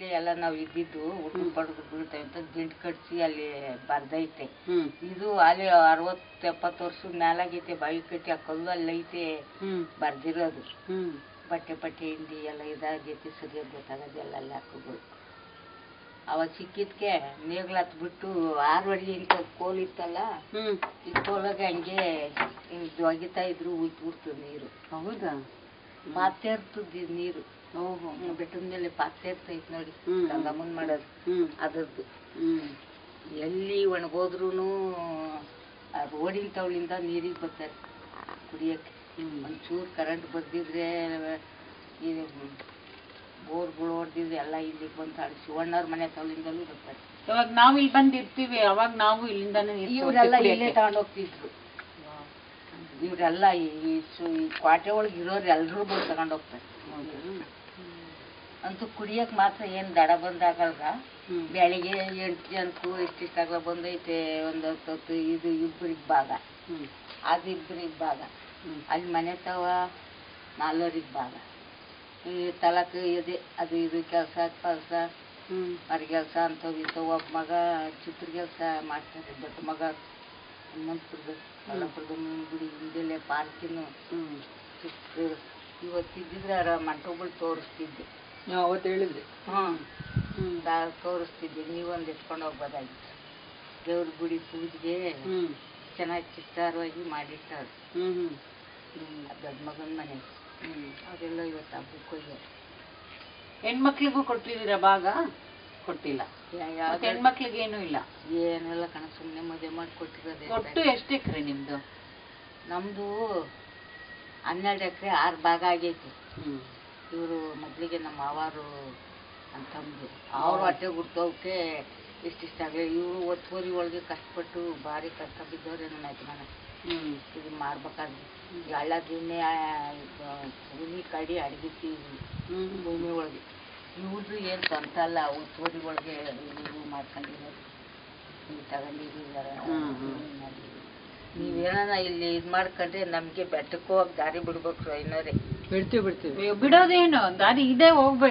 ಇಲ್ಲೇ ಎಲ್ಲ ನಾವು ಇದ್ದಿದ್ದು ಊಟ ಪಡೆದು ಬೀಳ್ತೇವೆ ಅಂತ ದಿಂಡು ಕಟ್ಸಿ ಅಲ್ಲಿ ಬರ್ದೈತೆ ಹ್ಮ್ ಇದು ಅಲ್ಲಿ ಅರವತ್ತು ಎಪ್ಪತ್ತು ವರ್ಷದ ಮ್ಯಾಲಾಗೈತೆ ಬಾವಿ ಕಟ್ಟಿ ಆ ಕಲ್ಲು ಅಲ್ಲಿ ಐತೆ ಹ್ಮ್ ಬರ್ದಿರೋದು ಹ್ಮ್ ಬಟ್ಟೆ ಪಟ್ಟೆ ಹಿಂಡಿ ಎಲ್ಲ ಇದಾಗೈತಿ ಸರಿಯಾಗಿ ಗೊತ್ತಾಗೋದಿಲ್ಲ ಅಲ್ಲಿ ಹಾಕೋದು ಅವಾಗ ಸಿಕ್ಕಿದ್ಕೆ ನೇಗ್ಲು ಹತ್ಬಿಟ್ಟು ಆರು ಅಡಿ ಇಂಥ ಕೋಲ್ ಇತ್ತಲ್ಲ ಹ್ಮ್ ಈ ಕೋಲಾಗ ಹಂಗೆ ಹಿಂಗೆ ಒಗಿತಾ ಇದ್ರು ಉಯ್ತು ನೀರು ಹೌದಾ ಪಾತ್ರೆ ಇರ್ತದ ನೀರು ಓಹೋ ಹ್ಮ್, ಬೆಟ್ಟದ ಮೇಲೆ ಪಾತ್ರೆ ಇರ್ತೈತೆ ನೋಡಿ ಹ್ಮ್. ಗಂಗಮ್ಮನ್ ಮಾಡೋದು ಹ್ಮ್ ಅದರದ್ದು ಹ್ಮ್ ಎಲ್ಲಿ ಒಣಗೋದ್ರೂ ರೋಡಿನ ತವಳಿಂದ ನೀರಿಗೆ ಬರ್ತಾರೆ ಕುಡಿಯೋಕ್ಕೆ ಹ್ಮ್ ಒಂಚೂರು ಕರೆಂಟ್ ಬರ್ದಿದ್ರೆ ಇದು ಬೋರ್ಗಳು ಹೊಡೆದಿದ್ರೆ ಎಲ್ಲ ಇಲ್ಲಿಗೆ ಬಂದು ತಾಳಿ ಶಿವಣ್ಣವ್ರ ಮನೆ ತವಳಿಂದಲೂ ಬರ್ತಾರೆ ಇವಾಗ ನಾವು ಇಲ್ಲಿ ಬಂದಿರ್ತೀವಿ ಅವಾಗ ನಾವು ಇಲ್ಲಿಂದಾನೇ ನೀರ್ ಇವರೆಲ್ಲ ತರ್ತೀವಿ ಇಲ್ಲೇ ಕುಡಿಯಕ್ಕೆ. ತಗೊಂಡೋಗ್ತಿದ್ರು ಇವರೆಲ್ಲ ಈ ಈ ಸು- ಈ ಕ್ವಾಟೆ ಒಳಗೆ ಇರೋರು ಎಲ್ಲರೂ ಬಂದು ತಗೊಂಡೋಗ್ತಾರೆ ಹೌದಾ? ಅಂತೂ ಕುಡಿಯಕ್ಕೆ ಮಾತ್ರ ಏನು ದಡ ಬಂದಾಗಲ್ಗ ಹ್ಮ್ ಬೆಳಿಗ್ಗೆ ಎಂಟು ಜನಕ್ಕೂ ಇಷ್ಟಿಷ್ಟಾಗಲ ಬಂದೈತೆ ಒಂದು ಹತ್ತು ಹೊತ್ತು ಇದು ಇಬ್ಬರಿಗೆ ಭಾಗ ಹ್ಮ್ ಅದು ಇಬ್ಬರಿಗೆ ಭಾಗ ಹ್ಮ್ ಅಲ್ಲಿ ಮನೆ ತವ ನಾಲ್ವರಿಗೆ ಭಾಗ ಈ ತಲಕ ಇದೆ ಅದು ಇದು ಕೆಲಸ ಕೆಲಸ ಹ್ಮ್ ಮರ ಕೆಲಸ ಅಂಥವು ಇಂಥವು ಒಬ್ಬ ಮಗ ಚಿತ್ರ ಕೆಲಸ ಮಾಡ್ತಾರೆ ದೊಡ್ಡ ಮಗ ಹನುಮಂತಪುರದ ಕಳ್ಳಪುರದ ಗುಡಿ ಹಿಂದೆಲೆ ಪಾರ್ಕಿನು ಹ್ಮ್ ಚಿಕ್ಕ ಇವತ್ತಿದ್ದಿದ್ರೆ ಮಂಟಪಗಳು ತೋರಿಸ್ತಿದ್ದೆ ನಾವು ಅವತ್ತು ಹೇಳಿದ್ರಿ ಹ್ಞೂ ಹ್ಮ್ ತೋರಿಸ್ತಿದ್ದೆ ನೀವೊಂದು ಎತ್ಕೊಂಡು ಹೋಗ್ಬೋದಾಗಿತ್ತು ದೇವ್ರ ಗುಡಿ ಪೂಜೆಗೆ ಹ್ಮ್ ಚೆನ್ನಾಗಿ ಚಿತ್ತಾರವಾಗಿ ಮಾಡಿರ್ತಾರೆ ಹ್ಮ್ ಹ್ಮ್ ದೊಡ್ಡ ಮಗನ ಮನೆ ಹ್ಮ್ ಅದೆಲ್ಲ ಇವತ್ತು ಹಬ್ಬಕ್ಕೆ ಹೋಗ್ಯಾರ ಹೆಣ್ಮಕ್ಳಿಗೂ ಕೊಟ್ಟಿದ್ದೀರಾ ಭಾಗ ಕೊಟ್ಟಿಲ್ಲ ಯಾ- ಮತ್ತೆ ಯಾವ್ದು ಹೆಣ್ಮಕ್ಳಿಗೆ ಏನೂ ಇಲ್ಲ ಏನೆಲ್ಲ ಕಣ ಸುಮ್ಮನೆ ಮದುವೆ ಮಾಡಿ ಕೊಟ್ಟಿರೋದೆ ಒಟ್ಟು ಎಷ್ಟು ಎಕರೆ ನಿಮ್ದು ನಮ್ಮದು ಹನ್ನೆರಡು ಎಕರೆ ಆರು ಭಾಗ ಆಗೈತಿ ಹ್ಮ್ ಇವರು ಮೊದಲಿಗೆ ನಮ್ಮ ಮಾವಾರು ಅಂತಂದು ಅವ್ರ ಹೊಟ್ಟೆ ಹುಡ್ತೋಕೆ ಇಷ್ಟಿಷ್ಟಾಗಲಿ ಇವರು ಒತ್ತುವರಿ ಒಳಗೆ ಕಷ್ಟಪಟ್ಟು ಭಾರಿ ಕಷ್ಟ ಬಿದ್ದವ್ರೆ ನನ್ನ ಯಜಮಾನ ಹ್ಮ್ ಇದು ಮಾಡ್ಬೇಕಾದ್ರೆ ಎಲ್ಲ ದಿನ ಭೂಮಿ ಕಡಿ ಅಡಗಿಸಿ ಹ್ಮ್ ಭೂಮಿ ಒಳಗೆ ಇವ್ರದ್ದು ಏನು ಸ್ವಂತ ಅಲ್ಲ ಒತ್ತುವರಿ ಒಳಗೆ ಇವರು ಮಾಡ್ಕೊಂಡಿರೋದು ನೀವು ತಗೊಂಡಿದ್ದೀರ ಹ್ಮ್, ಹ್ಮ್. ನೀವೇನ ಇಲ್ಲಿ ಇದು ಮಾಡ್ಕೊಂಡ್ರೆ ನಮಗೆ ಬೆಟ್ಟಕ್ಕೆ ಹೋಗಿ ದಾರಿ ಬಿಡ್ಬೇಕು ಐನೋರೆ ಬಿಡ್ತೀವಿ ಬಿಡ್ತೀವಿ ಬಿಡೋದೇನು ದಾರಿ ಇದೆ ಹೋಗ್ಬೇಕು